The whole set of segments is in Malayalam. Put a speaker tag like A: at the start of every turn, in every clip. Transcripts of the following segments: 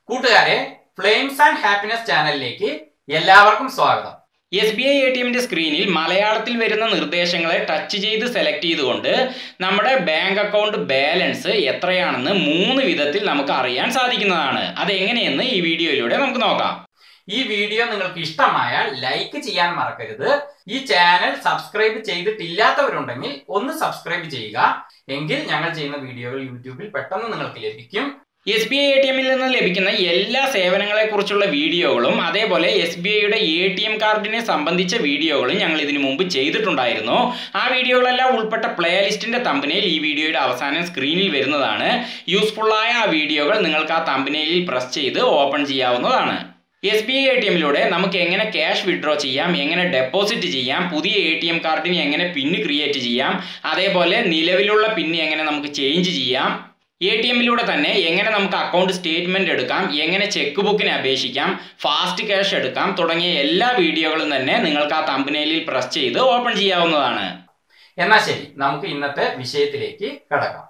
A: കൂട്ടുകാരെ ഫ്ലെയിംസ് ആൻഡ് ഹാപ്പിനെസ് ചാനലിലേക്ക് എല്ലാവർക്കും സ്വാഗതം
B: S B I A T എമ്മിന്റെ സ്ക്രീനിൽ മലയാളത്തിൽ വരുന്ന നിർദ്ദേശങ്ങളെ ടച്ച് ചെയ്ത് സെലക്ട് ചെയ്തുകൊണ്ട് നമ്മുടെ ബാങ്ക് അക്കൗണ്ട് ബാലൻസ് എത്രയാണെന്ന് മൂന്ന് വിധത്തിൽ നമുക്ക് അറിയാൻ സാധിക്കുന്നതാണ് അതെങ്ങനെയെന്ന് ഈ വീഡിയോയിലൂടെ നമുക്ക് നോക്കാം
A: ഈ വീഡിയോ നിങ്ങൾക്ക് ഇഷ്ടമായാൽ ലൈക്ക് ചെയ്യാൻ മറക്കരുത് ഈ ചാനൽ സബ്സ്ക്രൈബ് ചെയ്തിട്ടില്ലാത്തവരുണ്ടെങ്കിൽ ഒന്ന് സബ്സ്ക്രൈബ് ചെയ്യുക എങ്കിൽ ഞങ്ങൾ ചെയ്യുന്ന വീഡിയോകൾ യൂട്യൂബിൽ പെട്ടെന്ന് നിങ്ങൾക്ക് ലഭിക്കും
B: S B I A T എമ്മിൽ നിന്ന് ലഭിക്കുന്ന എല്ലാ സേവനങ്ങളെക്കുറിച്ചുള്ള വീഡിയോകളും അതേപോലെ എസ് ബി ഐയുടെ എ ടി എം കാർഡിനെ സംബന്ധിച്ച വീഡിയോകളും ഞങ്ങൾ ഇതിനു മുമ്പ് ചെയ്തിട്ടുണ്ടായിരുന്നു ആ വീഡിയോകളെല്ലാം ഉൾപ്പെട്ട പ്ലേലിസ്റ്റിന്റെ തമ്പനയിൽ ഈ വീഡിയോയുടെ അവസാനം സ്ക്രീനിൽ വരുന്നതാണ് യൂസ്ഫുള്ളായ ആ വീഡിയോകൾ നിങ്ങൾക്ക് ആ തമ്പനയിൽ പ്രസ് ചെയ്ത് ഓപ്പൺ ചെയ്യാവുന്നതാണ് S B I A T എമ്മിലൂടെ നമുക്ക് എങ്ങനെ ക്യാഷ് വിഡ്രോ ചെയ്യാം എങ്ങനെ ഡെപ്പോസിറ്റ് ചെയ്യാം പുതിയ എ ടി എം കാർഡിന് എങ്ങനെ പിന്ന് ക്രിയേറ്റ് ചെയ്യാം അതേപോലെ നിലവിലുള്ള പിന്ന് എങ്ങനെ നമുക്ക് ചേഞ്ച് ചെയ്യാം എ ടി എമ്മിലൂടെ തന്നെ എങ്ങനെ നമുക്ക് അക്കൗണ്ട് സ്റ്റേറ്റ്മെന്റ് എടുക്കാം എങ്ങനെ ചെക്ക് ബുക്കിന് അപേക്ഷിക്കാം ഫാസ്റ്റ് ക്യാഷ് എടുക്കാം തുടങ്ങിയ എല്ലാ വീഡിയോകളും തന്നെ നിങ്ങൾക്ക് ആ തമ്പനയിലിൽ പ്രസ് ചെയ്ത് ഓപ്പൺ ചെയ്യാവുന്നതാണ്
A: എന്നാൽ ശരി നമുക്ക് ഇന്നത്തെ വിഷയത്തിലേക്ക് കടക്കാം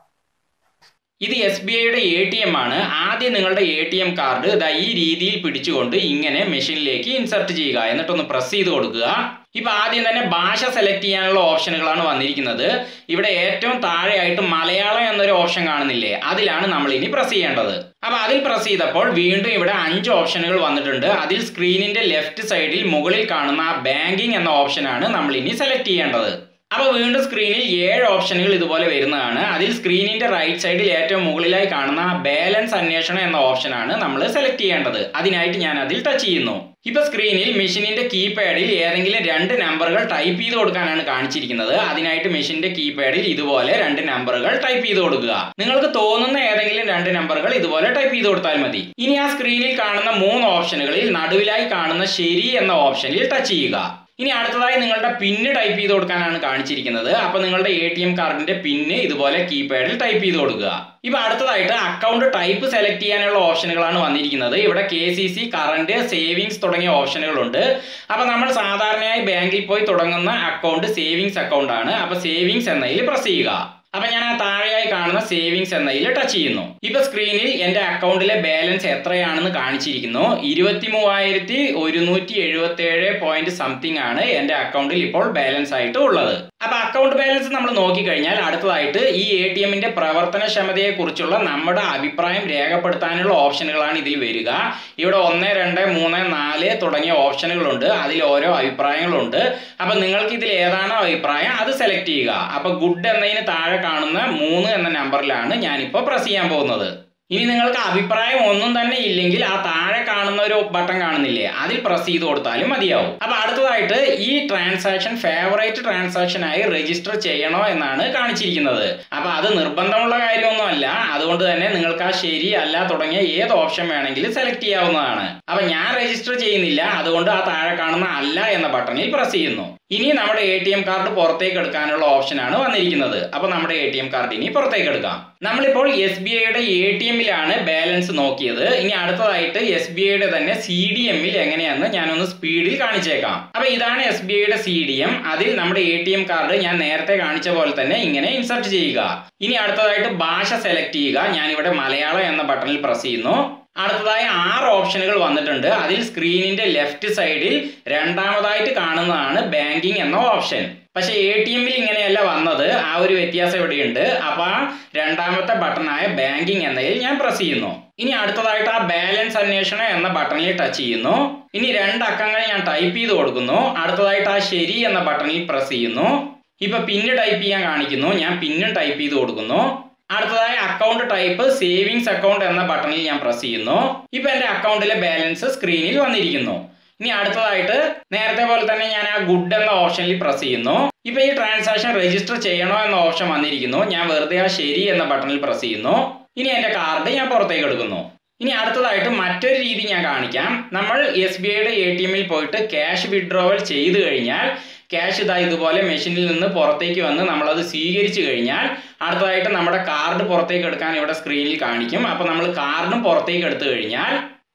B: ഇത് എസ് ബി ഐയുടെ എ ടി എം ആണ് ആദ്യം നിങ്ങളുടെ എ ടി എം കാർഡ് ഇതാ ഈ രീതിയിൽ പിടിച്ചുകൊണ്ട് ഇങ്ങനെ മെഷീനിലേക്ക് ഇൻസർട്ട് ചെയ്യുക എന്നിട്ടൊന്ന് പ്രസ് ചെയ്ത് കൊടുക്കുക ഇപ്പൊ ആദ്യം തന്നെ ഭാഷ സെലക്ട് ചെയ്യാനുള്ള ഓപ്ഷനുകളാണ് വന്നിരിക്കുന്നത് ഇവിടെ ഏറ്റവും താഴെയായിട്ട് മലയാളം എന്നൊരു ഓപ്ഷൻ കാണുന്നില്ലേ അതിലാണ് നമ്മൾ ഇനി പ്രസ് ചെയ്യേണ്ടത് അപ്പൊ അതിൽ പ്രസ് ചെയ്തപ്പോൾ വീണ്ടും ഇവിടെ അഞ്ച് ഓപ്ഷനുകൾ വന്നിട്ടുണ്ട് അതിൽ സ്ക്രീനിന്റെ ലെഫ്റ്റ് സൈഡിൽ മുകളിൽ കാണുന്ന ആ ബാങ്കിങ് എന്ന ഓപ്ഷനാണ് നമ്മൾ ഇനി സെലക്ട് ചെയ്യേണ്ടത് അപ്പോൾ വീണ്ടും സ്ക്രീനിൽ ഏഴ് ഓപ്ഷനുകൾ ഇതുപോലെ വരുന്നതാണ് അതിൽ സ്ക്രീനിന്റെ റൈറ്റ് സൈഡിൽ ഏറ്റവും മുകളിലായി കാണുന്ന ബാലൻസ് അന്വേഷണം എന്ന ഓപ്ഷനാണ് നമ്മൾ സെലക്ട് ചെയ്യേണ്ടത് അതിനായിട്ട് ഞാൻ അതിൽ ടച്ച് ചെയ്യുന്നു ഇപ്പൊ സ്ക്രീനിൽ മെഷീനിന്റെ കീപാഡിൽ ഏതെങ്കിലും രണ്ട് നമ്പറുകൾ ടൈപ്പ് ചെയ്ത് കൊടുക്കാനാണ് കാണിച്ചിരിക്കുന്നത് അതിനായിട്ട് മെഷീന്റെ കീപാഡിൽ ഇതുപോലെ രണ്ട് നമ്പറുകൾ ടൈപ്പ് ചെയ്ത് കൊടുക്കുക നിങ്ങൾക്ക് തോന്നുന്ന ഏതെങ്കിലും രണ്ട് നമ്പറുകൾ ഇതുപോലെ ടൈപ്പ് ചെയ്ത് കൊടുത്താൽ മതി ഇനി ആ സ്ക്രീനിൽ കാണുന്ന മൂന്ന് ഓപ്ഷനുകളിൽ നടുവിലായി കാണുന്ന ശരി എന്ന ഓപ്ഷനിൽ ടച്ച് ചെയ്യുക ഇനി അടുത്തതായി നിങ്ങളുടെ പിന്ന് ടൈപ്പ് ചെയ്ത് കൊടുക്കാനാണ് കാണിച്ചിരിക്കുന്നത് അപ്പോൾ നിങ്ങളുടെ എ ടി എം കാർഡിന്റെ പിന്ന് ഇതുപോലെ കീപാഡിൽ ടൈപ്പ് ചെയ്ത് കൊടുക്കുക ഇപ്പൊ അടുത്തതായിട്ട് അക്കൗണ്ട് ടൈപ്പ് സെലക്ട് ചെയ്യാനുള്ള ഓപ്ഷനുകളാണ് വന്നിരിക്കുന്നത് ഇവിടെ K C C current savings തുടങ്ങിയ ഓപ്ഷനുകളുണ്ട് അപ്പൊ നമ്മൾ സാധാരണയായി ബാങ്കിൽ പോയി തുടങ്ങുന്ന അക്കൗണ്ട് സേവിങ്സ് അക്കൗണ്ട് ആണ് അപ്പൊ സേവിങ്സ് എന്നതിൽ പ്രസ് ചെയ്യുക അപ്പൊ ഞാൻ ആ താഴെയായി കാണുന്ന സേവിങ്സ് എന്നതിൽ ടച്ച് ചെയ്യുന്നു ഇപ്പൊ സ്ക്രീനിൽ എന്റെ അക്കൗണ്ടിലെ ബാലൻസ് എത്രയാണെന്ന് കാണിച്ചിരിക്കുന്നു ഇരുപത്തി മൂവായിരത്തി ഒരുന്നൂറ്റി എഴുപത്തി ഏഴ് പോയിന്റ് സംതിങ് ആണ് എന്റെ അക്കൗണ്ടിൽ ഇപ്പോൾ ബാലൻസ് ആയിട്ട് ഉള്ളത് അപ്പൊ അക്കൗണ്ട് ബാലൻസ് നമ്മൾ നോക്കിക്കഴിഞ്ഞാൽ അടുത്തതായിട്ട് ഈ എ ടി എമ്മിന്റെ പ്രവർത്തനക്ഷമതയെ കുറിച്ചുള്ള നമ്മുടെ അഭിപ്രായം രേഖപ്പെടുത്താനുള്ള ഓപ്ഷനുകളാണ് ഇതിൽ വരിക ഇവിടെ ഒന്ന് രണ്ട് മൂന്ന് നാല് തുടങ്ങിയ ഓപ്ഷനുകളുണ്ട് അതിൽ ഓരോ അഭിപ്രായങ്ങളുണ്ട് അപ്പൊ നിങ്ങൾക്ക് ഇതിൽ ഏതാണോ അഭിപ്രായം അത് സെലക്ട് ചെയ്യുക അപ്പൊ ഗുഡ് എന്നതിന് താഴെ കാണുന്ന മൂന്ന് എന്ന നമ്പറിലാണ് ഞാനിപ്പോൾ പ്രസ് ചെയ്യാൻ പോകുന്നത് ഇനി നിങ്ങൾക്ക് അഭിപ്രായം ഒന്നും തന്നെ ഇല്ലെങ്കിൽ ആ താഴെ കാണുന്ന ഒരു ബട്ടൺ കാണുന്നില്ലേ അതിൽ പ്രസ് ചെയ്ത് കൊടുത്താലും മതിയാവും അപ്പൊ അടുത്തതായിട്ട് ഈ ട്രാൻസാക്ഷൻ ഫേവറേറ്റ് ട്രാൻസാക്ഷൻ ആയി രജിസ്റ്റർ ചെയ്യണോ എന്നാണ് കാണിച്ചിരിക്കുന്നത് അപ്പൊ അത് നിർബന്ധമുള്ള കാര്യമൊന്നുമല്ല അതുകൊണ്ട് തന്നെ നിങ്ങൾക്ക് ആ ശരി അല്ല തുടങ്ങിയ ഏത് ഓപ്ഷൻ വേണമെങ്കിലും സെലക്ട് ചെയ്യാവുന്നതാണ് അപ്പൊ ഞാൻ രജിസ്റ്റർ ചെയ്യുന്നില്ല അതുകൊണ്ട് ആ താഴെ കാണുന്ന അല്ല എന്ന ബട്ടണിൽ പ്രസ് ചെയ്യുന്നു ഇനി നമ്മുടെ എ ടി എം കാർഡ് പുറത്തേക്ക് എടുക്കാനുള്ള ഓപ്ഷനാണ് വന്നിരിക്കുന്നത് അപ്പൊ നമ്മുടെ എ ടി എം കാർഡ് ഇനി പുറത്തേക്ക് എടുക്കാം നമ്മളിപ്പോൾ എസ് ബി ഐയുടെ എ ടി എമ്മിലാണ് ബാലൻസ് നോക്കിയത് ഇനി അടുത്തതായിട്ട് എസ് ബി ഐയുടെ തന്നെ സി ഡി എമ്മിൽ എങ്ങനെയാണെന്ന് ഞാനൊന്ന് സ്പീഡിൽ കാണിച്ചേക്കാം അപ്പൊ ഇതാണ് എസ് ബി ഐയുടെ സി ഡി എം അതിൽ നമ്മുടെ എ ടി എം കാർഡ് ഞാൻ നേരത്തെ കാണിച്ച പോലെ തന്നെ ഇങ്ങനെ ഇൻസർട്ട് ചെയ്യുക ഇനി അടുത്തതായിട്ട് ഭാഷ സെലക്ട് ചെയ്യുക ഞാനിവിടെ മലയാളം എന്ന ബട്ടണിൽ പ്രസ് ചെയ്യുന്നു അടുത്തതായി ആറ് ഓപ്ഷനുകൾ വന്നിട്ടുണ്ട് അതിൽ സ്ക്രീനിന്റെ ലെഫ്റ്റ് സൈഡിൽ രണ്ടാമതായിട്ട് കാണുന്നതാണ് ബാങ്കിങ് എന്ന ഓപ്ഷൻ പക്ഷെ എ ടി എമ്മിൽ ഇങ്ങനെയല്ല വന്നത് ആ ഒരു വ്യത്യാസം ഇവിടെയുണ്ട് അപ്പൊ ആ രണ്ടാമത്തെ ബട്ടണായ ബാങ്കിങ് എന്നതിൽ ഞാൻ പ്രസ് ചെയ്യുന്നു ഇനി അടുത്തതായിട്ട് ആ ബാലൻസ് അന്വേഷണം എന്ന ബട്ടണിൽ ടച്ച് ചെയ്യുന്നു ഇനി രണ്ട് അക്കങ്ങൾ ഞാൻ ടൈപ്പ് ചെയ്ത് കൊടുക്കുന്നു അടുത്തതായിട്ട് ആ ശരി എന്ന ബട്ടണിൽ പ്രസ് ചെയ്യുന്നു ഇപ്പൊ പിന്ന് ടൈപ്പ് ചെയ്യാൻ കാണിക്കുന്നു ഞാൻ പിന്നും ടൈപ്പ് ചെയ്ത് കൊടുക്കുന്നു അടുത്തതായി അക്കൗണ്ട് ടൈപ്പ് സേവിങ്സ് അക്കൗണ്ട് എന്ന ബട്ടണിൽ ഞാൻ പ്രസ് ചെയ്യുന്നു ഇപ്പൊ എന്റെ അക്കൗണ്ടിലെ ബാലൻസ് സ്ക്രീനിൽ വന്നിരിക്കുന്നു ഇനി അടുത്തതായിട്ട് നേരത്തെ പോലെ തന്നെ ഞാൻ ആ ഗുഡ് എന്ന ഓപ്ഷനിൽ പ്രസ് ചെയ്യുന്നു ഇപ്പൊ ഈ ട്രാൻസാക്ഷൻ രജിസ്റ്റർ ചെയ്യണോ എന്ന ഓപ്ഷൻ വന്നിരിക്കുന്നു ഞാൻ വെറുതെ ആ ശരി എന്ന ബട്ടണിൽ പ്രസ് ചെയ്യുന്നു ഇനി എന്റെ കാർഡ് ഞാൻ പുറത്തേക്ക് എടുക്കുന്നു ഇനി അടുത്തതായിട്ട് മറ്റൊരു രീതി ഞാൻ കാണിക്കാം നമ്മൾ എസ് ബി ഐയുടെ എ ടി എമ്മിൽ പോയിട്ട് ക്യാഷ് വിഡ്രോവൽ ചെയ്തു കഴിഞ്ഞാൽ ക്യാഷ് ഇതാ ഇതുപോലെ മെഷീനിൽ നിന്ന് പുറത്തേക്ക് വന്ന് നമ്മളത് സ്വീകരിച്ചു കഴിഞ്ഞാൽ അടുത്തതായിട്ട് നമ്മുടെ കാർഡ് പുറത്തേക്ക് എടുക്കാൻ ഇവിടെ സ്ക്രീനിൽ കാണിക്കും അപ്പോൾ നമ്മൾ കാർഡും പുറത്തേക്ക് എടുത്തു കഴിഞ്ഞാൽ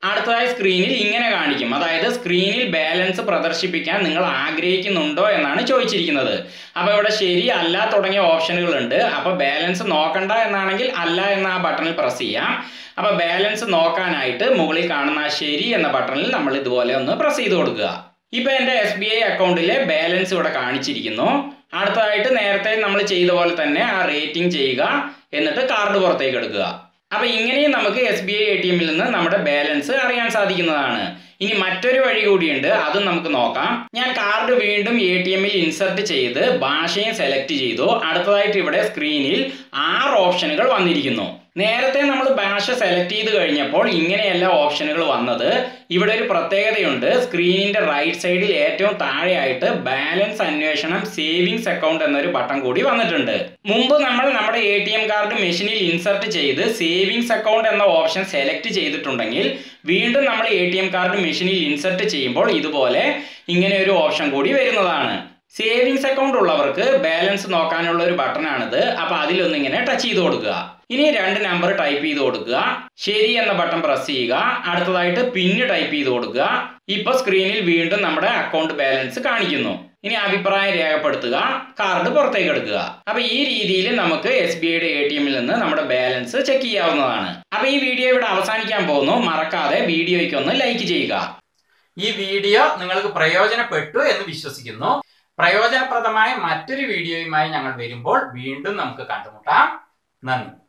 B: അടുത്തതായി സ്ക്രീനിൽ ഇങ്ങനെ കാണിക്കും അതായത് സ്ക്രീനിൽ ബാലൻസ് പ്രദർശിപ്പിക്കാൻ നിങ്ങൾ ആഗ്രഹിക്കുന്നുണ്ടോ എന്നാണ് ചോദിച്ചിരിക്കുന്നത് അപ്പോൾ ഇവിടെ ശരി അല്ല തുടങ്ങിയ ഓപ്ഷനുകൾ ഉണ്ട് അപ്പോൾ ബാലൻസ് നോക്കണ്ട എന്നാണെങ്കിൽ അല്ല എന്ന ആ ബട്ടണിൽ പ്രസ് ചെയ്യാം അപ്പോൾ ബാലൻസ് നോക്കാനായിട്ട് മുകളിൽ കാണുന്ന ആ ശരി എന്ന ബട്ടണിൽ നമ്മൾ ഇതുപോലെ ഒന്ന് പ്രസ് ചെയ്ത് കൊടുക്കുക ഇപ്പൊ എൻ്റെ എസ് ബി ഐ അക്കൗണ്ടിലെ ബാലൻസ് ഇവിടെ കാണിച്ചിരിക്കുന്നു അടുത്തതായിട്ട് നേരത്തെ നമ്മൾ ചെയ്ത പോലെ തന്നെ ആ റേറ്റിംഗ് ചെയ്യുക എന്നിട്ട് കാർഡ് പുറത്തേക്ക് എടുക്കുക അപ്പൊ ഇങ്ങനെയും നമുക്ക് S B I A T എമ്മിൽ നിന്ന് നമ്മുടെ ബാലൻസ് അറിയാൻ സാധിക്കുന്നതാണ് ഇനി മറ്റൊരു വഴി കൂടിയുണ്ട് അതും നമുക്ക് നോക്കാം ഞാൻ കാർഡ് വീണ്ടും എ ടി എമ്മിൽ ഇൻസർട്ട് ചെയ്ത് ഭാഷയും സെലക്ട് ചെയ്തു അടുത്തതായിട്ട് ഇവിടെ സ്ക്രീനിൽ ആറ് ഓപ്ഷനുകൾ വന്നിരിക്കുന്നു നേരത്തെ നമ്മൾ ഭാഷ സെലക്ട് ചെയ്ത് കഴിഞ്ഞപ്പോൾ ഇങ്ങനെയല്ല ഓപ്ഷനുകൾ വന്നത് ഇവിടെ ഒരു പ്രത്യേകതയുണ്ട് സ്ക്രീനിന്റെ റൈറ്റ് സൈഡിൽ ഏറ്റവും താഴെയായിട്ട് ബാലൻസ് അന്വേഷണം സേവിങ്സ് അക്കൗണ്ട് എന്നൊരു ബട്ടൺ കൂടി വന്നിട്ടുണ്ട് മുമ്പ് നമ്മൾ നമ്മുടെ എ ടി എം കാർഡ് മെഷീനിൽ ഇൻസർട്ട് ചെയ്ത് സേവിങ്സ് അക്കൗണ്ട് എന്ന ഓപ്ഷൻ സെലക്ട് ചെയ്തിട്ടുണ്ടെങ്കിൽ വീണ്ടും നമ്മൾ എ ടി എം കാർഡ് മെഷീനിൽ ഇൻസർട്ട് ചെയ്യുമ്പോൾ ഇതുപോലെ ഇങ്ങനെ ഒരു ഓപ്ഷൻ കൂടി വരുന്നതാണ് സേവിങ്സ് അക്കൗണ്ട് ഉള്ളവർക്ക് ബാലൻസ് നോക്കാനുള്ള ഒരു ബട്ടണാണിത് അപ്പൊ അതിലൊന്ന് ഇങ്ങനെ ടച്ച് ചെയ്ത് കൊടുക്കുക ഇനി രണ്ട് നമ്പർ ടൈപ്പ് ചെയ്ത് കൊടുക്കുക ശരി എന്ന ബട്ടൺ പ്രസ് ചെയ്യുക അടുത്തതായിട്ട് പിന്ന് ടൈപ്പ് ചെയ്ത് കൊടുക്കുക ഇപ്പൊ സ്ക്രീനിൽ വീണ്ടും നമ്മുടെ അക്കൗണ്ട് ബാലൻസ് കാണിക്കുന്നു ഇനി അഭിപ്രായം രേഖപ്പെടുത്തുക കാർഡ് പുറത്തേക്ക് എടുക്കുക അപ്പൊ ഈ രീതിയിൽ നമുക്ക് എസ് ബി ഐയുടെ എ ടി എമ്മിൽ നിന്ന് നമ്മുടെ ബാലൻസ് ചെക്ക് ചെയ്യാവുന്നതാണ് അപ്പൊ ഈ വീഡിയോ ഇവിടെ അവസാനിക്കാൻ പോകുന്നു മറക്കാതെ വീഡിയോയ്ക്ക് ഒന്ന് ലൈക്ക് ചെയ്യുക
A: ഈ വീഡിയോ നിങ്ങൾക്ക് പ്രയോജനപ്പെട്ടു എന്ന് വിശ്വസിക്കുന്നു പ്രയോജനപ്രദമായ മറ്റൊരു വീഡിയോയുമായി ഞങ്ങൾ വരുമ്പോൾ വീണ്ടും നമുക്ക് കണ്ടുമുട്ടാം നന്ദി